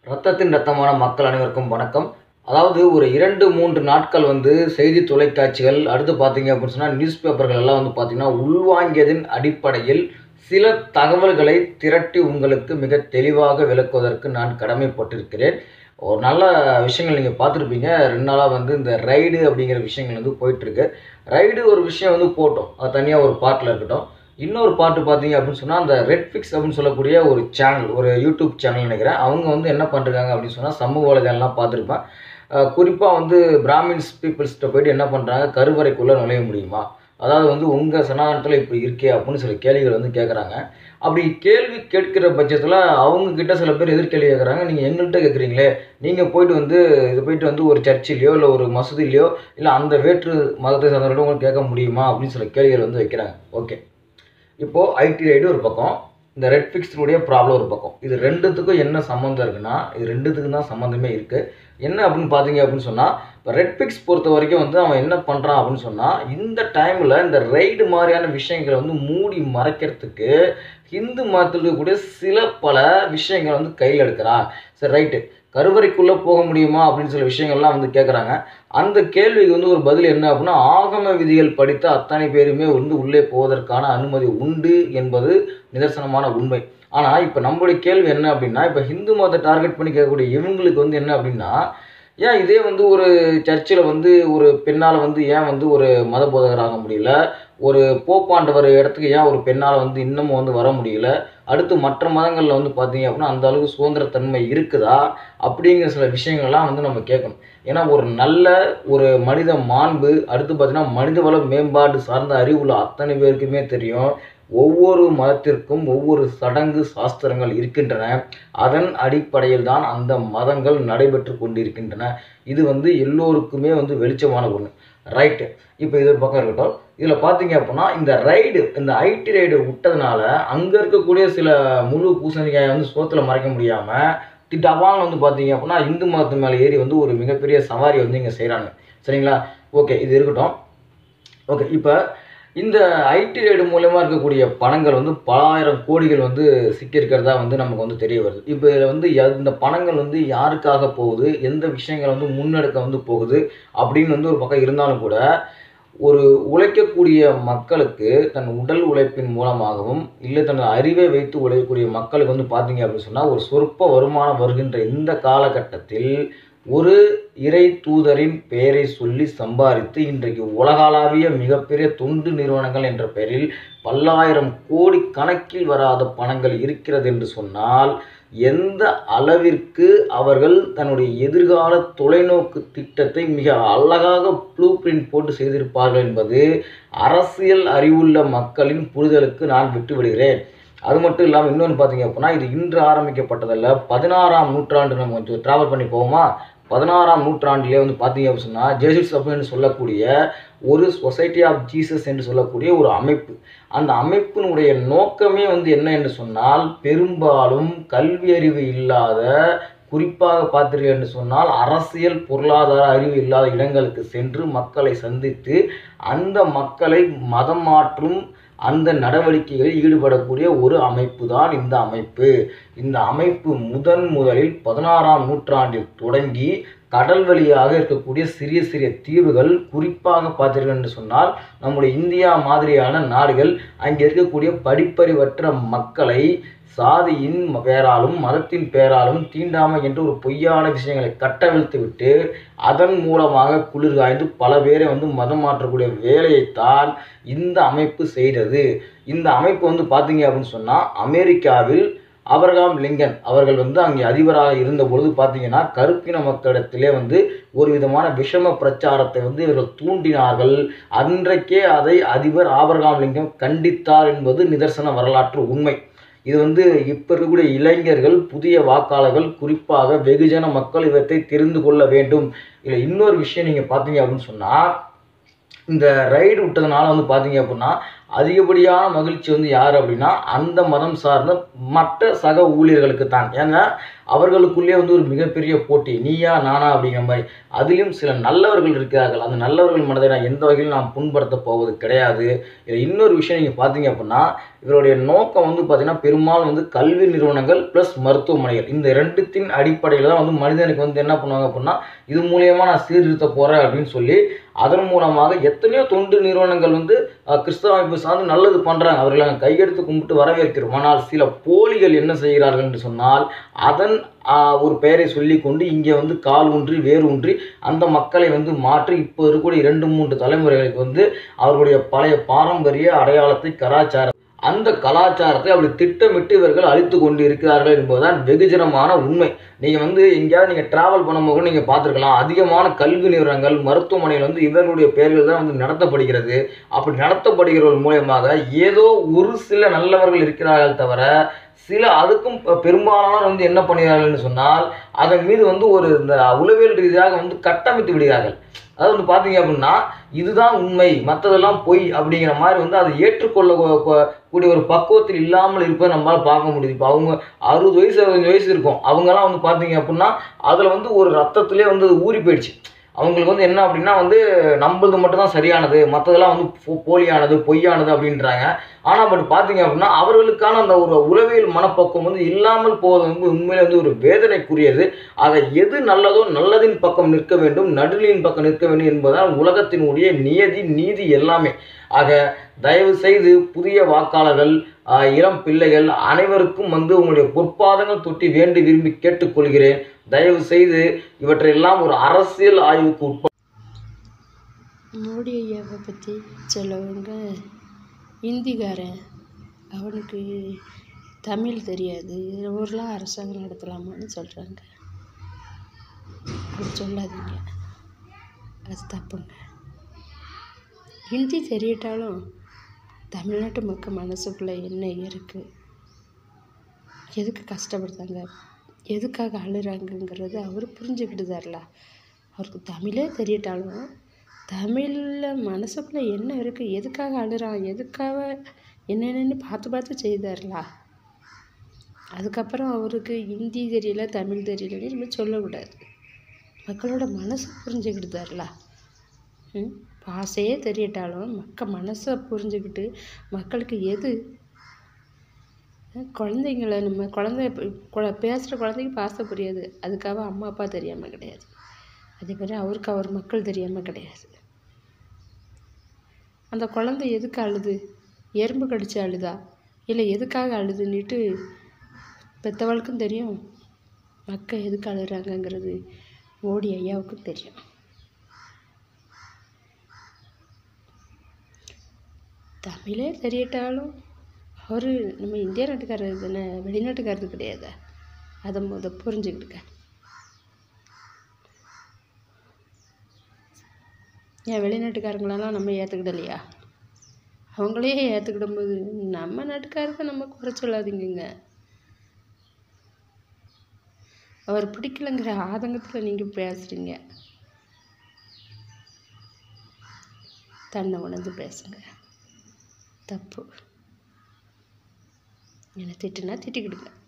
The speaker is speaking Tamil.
ரத்தத்தின் ரத்தமான மக்கள் அனைவருக்கும் வணக்கம் அதாவது ஒரு இரண்டு மூன்று நாட்கள் வந்து செய்தி தொலைக்காட்சிகள் அடுத்து பார்த்தீங்க அப்படின்னு சொன்னால் நியூஸ் பேப்பர்கள் எல்லாம் வந்து பார்த்தீங்கன்னா உள்வாங்கியதின் அடிப்படையில் சில தகவல்களை திரட்டி உங்களுக்கு மிக தெளிவாக விளக்குவதற்கு நான் கடமைப்பட்டிருக்கிறேன் ஒரு நல்ல விஷயங்கள் நீங்கள் பார்த்துருப்பீங்க ரெண்டு நாளாக வந்து இந்த ரைடு அப்படிங்கிற விஷயங்கள் வந்து போயிட்டுருக்கு ரைடு ஒரு விஷயம் வந்து போட்டோம் அது தனியாக ஒரு பாட்டில் இருக்கட்டும் இன்னொரு பாட்டு பார்த்தீங்க அப்படின்னு சொன்னால் அந்த ரெட்ஃபிக்ஸ் அப்படின்னு சொல்லக்கூடிய ஒரு சேனல் ஒரு யூடியூப் சேனல் நினைக்கிறேன் அவங்க வந்து என்ன பண்ணுறாங்க அப்படின்னு சொன்னால் சமூக வலைதளம்லாம் பார்த்துருப்பேன் குறிப்பாக வந்து பிராமின்ஸ் பீப்புள்ஸ்கிட்ட போயிட்டு என்ன பண்ணுறாங்க கருவறைக்குள்ளே நுழைய முடியுமா அதாவது வந்து உங்கள் சனாதனத்தில் இப்படி இருக்கே அப்படின்னு சில கேள்விகள் வந்து கேட்குறாங்க அப்படி கேள்வி கேட்கிற பட்சத்தில் அவங்க கிட்ட சில பேர் எதிர்கேள்வி கேட்குறாங்க நீங்கள் எங்கள்கிட்ட கேட்குறீங்களே நீங்கள் போயிட்டு வந்து இது போயிட்டு வந்து ஒரு சர்ச்சிலையோ இல்லை ஒரு மசூதிலையோ இல்லை அந்த வேற்று மதத்தை சார்ந்தவர்களோ உங்களுக்கு கேட்க முடியுமா அப்படின்னு சில கேள்விகள் வந்து வைக்கிறாங்க ஓகே இப்போது ஐடி ரைடு ஒரு பக்கம் இந்த ரெட்ஃபிக்ஸினுடைய ப்ராப்ளம் ஒரு பக்கம் இது ரெண்டுத்துக்கும் என்ன சம்மந்தம் இருக்குன்னா இது ரெண்டுத்துக்கும் தான் சம்மந்தமே இருக்குது என்ன அப்படின்னு பார்த்தீங்க அப்படின்னு சொன்னால் இப்போ ரெட்ஃபிக்ஸ் பொறுத்த வரைக்கும் வந்து அவன் என்ன பண்ணுறான் அப்படின்னு சொன்னால் இந்த டைமில் இந்த ரைடு மாதிரியான விஷயங்களை வந்து மூடி மறைக்கிறதுக்கு ஹிந்து மதத்தில் இருக்கக்கூடிய சில பல விஷயங்களை வந்து கையில் எடுக்கிறான் சரி ரைட்டு கருவறைக்குள்ளே போக முடியுமா அப்படின்னு சில விஷயங்கள்லாம் வந்து கேட்குறாங்க அந்த கேள்விக்கு வந்து ஒரு பதில் என்ன அப்படின்னா ஆகம விதிகள் படித்த அத்தனை பேருமே வந்து உள்ளே போவதற்கான அனுமதி உண்டு என்பது நிதர்சனமான உண்மை ஆனால் இப்போ நம்மளுடைய கேள்வி என்ன அப்படின்னா இப்போ ஹிந்து மதத்தை டார்கெட் பண்ணி கேட்கக்கூடிய இவங்களுக்கு வந்து என்ன அப்படின்னா ஏன் இதே வந்து ஒரு சர்ச்சில் வந்து ஒரு பெண்ணால் வந்து ஏன் வந்து ஒரு மத போதகராக முடியல ஒரு போப்பாண்டவர் இடத்துக்கு ஏன் ஒரு பெண்ணால் வந்து இன்னமும் வந்து வர முடியல அடுத்து மற்ற மதங்களில் வந்து பார்த்தீங்க அப்படின்னா அந்த அளவுக்கு சுதந்திரத்தன்மை இருக்குதா அப்படிங்கிற சில விஷயங்கள்லாம் வந்து நம்ம கேட்கணும் ஏன்னா ஒரு நல்ல ஒரு மனித மாண்பு அடுத்து பார்த்தீங்கன்னா மனிதவள மேம்பாடு சார்ந்த அறிவுள்ள அத்தனை பேருக்குமே தெரியும் ஒவ்வொரு மதத்திற்கும் ஒவ்வொரு சடங்கு சாஸ்திரங்கள் இருக்கின்றன அதன் அடிப்படையில் தான் அந்த மதங்கள் நடைபெற்று கொண்டிருக்கின்றன இது வந்து எல்லோருக்குமே வந்து வெளிச்சமான ஒன்று ரைட்டு இப்போ இது ஒரு பக்கம் இருக்கட்டும் இதில் பார்த்தீங்க அப்படின்னா இந்த ரைடு இந்த ஐடி ரைடு விட்டதுனால அங்கே இருக்கக்கூடிய சில முழு பூசணிக்காயை வந்து சோத்தில் மறைக்க முடியாமல் திட்டவான் வந்து பார்த்தீங்க அப்படின்னா இந்து மதத்து மேலே ஏறி வந்து ஒரு மிகப்பெரிய சவாரி வந்து இங்கே செய்கிறாங்க சரிங்களா ஓகே இது இருக்கட்டும் ஓகே இப்போ இந்த ஐடி ரைடு மூலயமா இருக்கக்கூடிய பணங்கள் வந்து பலாயிரம் கோடிகள் வந்து சிக்கியிருக்கிறதா வந்து நமக்கு வந்து தெரிய வருது இப்போ இதில் வந்து இந்த பணங்கள் வந்து யாருக்காக போகுது எந்த விஷயங்கள் வந்து முன்னெடுக்க வந்து போகுது அப்படின்னு வந்து ஒரு பக்கம் இருந்தாலும் கூட ஒரு உழைக்கக்கூடிய மக்களுக்கு தன் உடல் உழைப்பின் மூலமாகவும் இல்லை தன் அறிவை வைத்து உழைக்கக்கூடிய மக்களுக்கு வந்து பார்த்தீங்க அப்படின்னு சொன்னால் ஒரு சொற்ப வருமானம் வருகின்ற இந்த காலகட்டத்தில் ஒரு இறை தூதரின் பெயரை சொல்லி சம்பாதித்து இன்றைக்கு உலகளாவிய மிகப்பெரிய தொண்டு நிறுவனங்கள் என்ற பெயரில் பல்லாயிரம் கோடி கணக்கில் வராத பணங்கள் இருக்கிறது என்று சொன்னால் எந்த அளவிற்கு அவர்கள் தன்னுடைய எதிர்கால தொலைநோக்கு திட்டத்தை மிக அழகாக ப்ளூ பிரிண்ட் போட்டு செய்திருப்பார்கள் என்பது அரசியல் அறிவுள்ள மக்களின் புரிதலுக்கு நான் விட்டுவிடுகிறேன் அது மட்டும் இல்லாமல் இன்னொன்று பார்த்தீங்க அப்படின்னா இது இன்று ஆரம்பிக்கப்பட்டதல்ல பதினாறாம் நூற்றாண்டு நம்ம கொஞ்சம் ட்ராவல் பண்ணி போவோமா பதினாறாம் நூற்றாண்டிலே வந்து பார்த்தீங்க அப்படின்னு சொன்னால் ஜேசுஸ் அப்படின்னு சொல்லக்கூடிய ஒரு சொசைட்டி ஆஃப் ஜீசஸ் என்று சொல்லக்கூடிய ஒரு அமைப்பு அந்த அமைப்பினுடைய நோக்கமே வந்து என்ன என்று சொன்னால் பெரும்பாலும் கல்வி அறிவு இல்லாத குறிப்பாக பார்த்தீர்கள் என்று சொன்னால் அரசியல் பொருளாதார அறிவு இல்லாத இடங்களுக்கு சென்று மக்களை சந்தித்து அந்த மக்களை மதம் மாற்றும் அந்த நடவடிக்கைகளில் ஈடுபடக்கூடிய ஒரு அமைப்பு தான் இந்த அமைப்பு இந்த அமைப்பு முதன் முதலில் பதினாறாம் நூற்றாண்டில் தொடங்கி கடல் வழியாக இருக்கக்கூடிய சிறிய சிறிய தீவுகள் குறிப்பாக பார்த்தீர்கள் என்று சொன்னால் நம்முடைய இந்தியா மாதிரியான நாடுகள் அங்கே இருக்கக்கூடிய படிப்பறிவற்ற மக்களை சாதியின் பேராலும் மதத்தின் பேராலும் தீண்டாமை என்று ஒரு பொய்யான விஷயங்களை கட்டவிழ்த்து விட்டு அதன் மூலமாக குளிர் காய்ந்து பல பேரை வந்து மதம் மாற்றக்கூடிய வேலையைத்தான் இந்த அமைப்பு செய்தது இந்த அமைப்பு வந்து பார்த்தீங்க அப்படின்னு சொன்னால் அமெரிக்காவில் அபர்காம் லிங்கன் அவர்கள் வந்து அங்கே அதிபராக இருந்த பொழுது பார்த்தீங்கன்னா கருப்பின மக்களிடத்திலே வந்து ஒரு விதமான விஷம பிரச்சாரத்தை வந்து இவர்கள் தூண்டினார்கள் அன்றைக்கே அதை அதிபர் ஆபர்காம் லிங்கன் கண்டித்தார் என்பது நிதர்சன வரலாற்று உண்மை இது வந்து இப்போ இருக்கக்கூடிய இளைஞர்கள் புதிய வாக்காளர்கள் குறிப்பாக வெகுஜன மக்கள் இவற்றை தெரிந்து கொள்ள வேண்டும் இல்லை இன்னொரு விஷயம் நீங்கள் பார்த்தீங்க அப்படின்னு சொன்னால் இந்த ரைடு விட்டதுனால வந்து பார்த்தீங்க அப்படின்னா அதிகப்படியான மகிழ்ச்சி வந்து யார் அப்படின்னா அந்த மதம் சார்ந்த மற்ற சக ஊழியர்களுக்கு தான் ஏன்னா அவர்களுக்குள்ளே வந்து ஒரு மிகப்பெரிய போட்டி நீயா நானா அப்படிங்கிற மாதிரி அதிலும் சில நல்லவர்கள் இருக்கிறார்கள் அந்த நல்லவர்கள் மனதை நான் எந்த வகையிலும் நான் புண்படுத்த போவது கிடையாது இதில் இன்னொரு விஷயம் நீங்கள் பார்த்தீங்க அப்படின்னா இவருடைய நோக்கம் வந்து பார்த்தீங்கன்னா பெரும்பாலும் வந்து கல்வி நிறுவனங்கள் ப்ளஸ் மருத்துவமனைகள் இந்த ரெண்டுத்தின் அடிப்படையில் தான் வந்து மனிதனுக்கு வந்து என்ன பண்ணுவாங்க அப்படின்னா இது மூலியமாக நான் சீர்திருத்த போகிறேன் அப்படின்னு சொல்லி அதன் மூலமாக எத்தனையோ தொண்டு நிறுவனங்கள் வந்து அஹ், கிறிஸ்தவ அமைப்பு சார்ந்து நல்லது பண்ணுறாங்க அவர்களை நாங்கள் கையெடுத்து கும்பிட்டு வரவேற்கிறோம் ஆனால் சில போலிகள் என்ன செய்கிறார்கள் என்று சொன்னால் அதன் ஆஹ், ஒரு பெயரை சொல்லி கொண்டு இங்கே வந்து கால் ஊன்றி வேறு ஊன்றி அந்த மக்களை வந்து மாற்றி இப்போ இருக்கக்கூடிய இரண்டு மூன்று தலைமுறைகளுக்கு வந்து அவர்களுடைய பழைய பாரம்பரிய அடையாளத்தை கலாச்சார அந்த கலாச்சாரத்தை அப்படி திட்டமிட்டு இவர்கள் அழித்து கொண்டு இருக்கிறார்கள் என்பதுதான் வெகுஜனமான உண்மை நீங்கள் வந்து எங்கேயாவது நீங்கள் ட்ராவல் பண்ணும்போது கூட நீங்கள் பார்த்துருக்கலாம் அதிகமான கல்வி நிறுவனங்கள் மருத்துவமனைகள் வந்து இவர்களுடைய பெயர்கள் தான் வந்து நடத்தப்படுகிறது அப்படி நடத்தப்படுகிறவர்கள் மூலியமாக ஏதோ ஒரு சில நல்லவர்கள் இருக்கிறார்கள் தவிர சில அதுக்கும் பெ- பெரும்பாலானோர் வந்து என்ன பண்ணுகிறார்கள்னு சொன்னால் அதன் மீது வந்து ஒரு இந்த உளவியல் ரீதியாக வந்து கட்டமைத்து விடுகிறார்கள் அதாவது வந்து பார்த்தீங்க அப்படின்னா இதுதான் உண்மை மற்றதெல்லாம் பொய் அப்படிங்கிற மாதிரி வந்து அதை ஏற்றுக்கொள்ள கொ- கொ- கூடிய ஒரு பக்குவத்தில் இல்லாமல் இருப்பதை நம்மளால் பார்க்க முடியுது இப்போ அவங்க அறுபது வயசு அறுபது வயசு இருக்கும் அவங்கெல்லாம் வந்து பார்த்தீங்க அப்படின்னா அதில் வந்து ஒரு ரத்தத்திலே வந்து அது ஊறி போயிடுச்சு அவங்களுக்கு வந்து என்ன அப்படின்னா வந்து நம்மளது மட்டும்தான் சரியானது மற்றதெல்லாம் வந்து போ- போலியானது பொய்யானது அப்படின்றாங்க ஆனால் பட் பார்த்தீங்க அப்படின்னா அவர்களுக்கான அந்த ஒரு உளவியல் மனப்பக்குவம் வந்து இல்லாமல் போவது வந்து உண்மையிலே வந்து ஒரு வேதனைக்குரியது ஆக எது நல்லதோ நல்லதின் பக்கம் நிற்க வேண்டும் நடுநிலையின் பக்கம் நிற்க வேண்டும் என்பதுதான் உலகத்தினுடைய நியதி நீதி எல்லாமே ஆக தயவு செய்து புதிய வாக்காளர்கள் ஆஹ், இளம் பிள்ளைகள் அனைவருக்கும் வந்து உங்களுடைய பொற்பாதங்கள் தொட்டி வேண்டி விரும்பி கேட்டுக்கொள்கிறேன் தயவு செய்து இவற்றையெல்லாம் ஒரு அரசியல் ஆய்வுக்கு உட்பட மோடி ஐயாவை பற்றி சிலவங்க ஹிந்திக்காரன் அவனுக்கு தமிழ் தெரியாது ஊர்லாம் அரசாங்கம் நடத்தலாமான்னு சொல்கிறாங்க அப்படி சொல்லாதீங்க அது தப்புங்க ஹிந்தி தெரியட்டாலும் தமிழ்நாட்டு மக்கள் மனசுக்குள்ளே என்ன இருக்குது எதுக்கு கஷ்டப்படுறாங்க எதுக்காக அழுறாங்கங்கிறது அவர் புரிஞ்சுக்கிட்டுதார்ல அவருக்கு தமிழே தெரியட்டாலும் தமிழில் மனசுக்குள்ளே என்ன இருக்குது எதுக்காக அழுறான் எதுக்காக என்னென்னு பார்த்து பார்த்து செய்தார்ல அதுக்கப்புறம் அவருக்கு ஹிந்தி தெரியல தமிழ் தெரியலன்னு நம்ம சொல்லக்கூடாது மக்களோட மனசை புரிஞ்சுக்கிட்டுதார்ல ம் பாசையே தெரியட்டாலும் மக்கள் மனசை புரிஞ்சுக்கிட்டு மக்களுக்கு எது குழந்தைங்கள நம்ம குழந்தை பேசுகிற குழந்தைக்கு பாசம் புரியாது அதுக்காக அம்மா அப்பா தெரியாமல் கிடையாது அதே மாதிரி அவருக்கு அவர் மக்கள் தெரியாமல் கிடையாது அந்த குழந்தை எதுக்கு அழுது எறும்பு கடிச்சு அழுதா இல்லை எதுக்காக அழுதுன்னுட்டு பெற்றவளுக்கும் தெரியும் மக்கள் எதுக்கு அழுறாங்கங்கிறது மோடி ஐயாவுக்கும் தெரியும் தமிழே தெரியட்டாலும் அவர் நம்ம இந்திய நாட்டுக்காரர் தானே வெளிநாட்டுக்காரது கிடையாது அதை முத புரிஞ்சுக்கிட்டுக்க ஏன் வெளிநாட்டுக்காரங்களெல்லாம் நம்ம ஏற்றுக்கிடலையா அவங்களே ஏற்றுக்கிடும்போது நம்ம நாட்டுக்காரங்க நம்ம குறை சொல்லாதீங்கங்க அவர் பிடிக்கலங்கிற ஆதங்கத்தில் நீங்கள் பேசுகிறீங்க தன்னை உணர்ந்து பேசுங்க தப்பு என்னை திட்டுனா திட்டிக்கிடுங்க